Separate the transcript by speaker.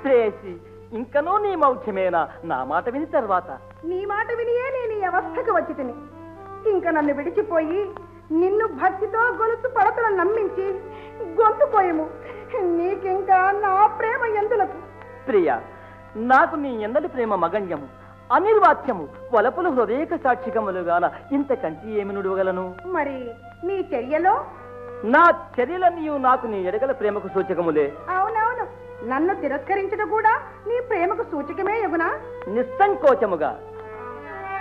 Speaker 1: ప్రేయసి ఇంకనూ నీ మౌఢ్యమేనా నా మాట విని తర్వాత
Speaker 2: నీ మాట వినియే నేను ఈ అవస్థకు వచ్చి తిని ఇంకా నన్ను విడిచిపోయి నిన్ను భక్తితో గొలుసు పడతలు నమ్మించి గొంతుపోయము నీకింకా నా ప్రేమ ఎందులకు
Speaker 1: ప్రియ నాకు నీ ఎందలి ప్రేమ మగంజము అనిర్వాచ్యము వలపులు హృదయక సాక్షికములుగాన ఇంతకంటి ఏమి నుడవగలను
Speaker 2: మరి నీ చర్యలో
Speaker 1: నా చర్యలన్నీ నాకు నీ ఎడగల ప్రేమకు సూచకములే
Speaker 2: అవునవును నన్ను తిరస్కరించడం కూడా నీ ప్రేమకు సూచకమే ఎగునా
Speaker 1: నిస్సంకోచముగా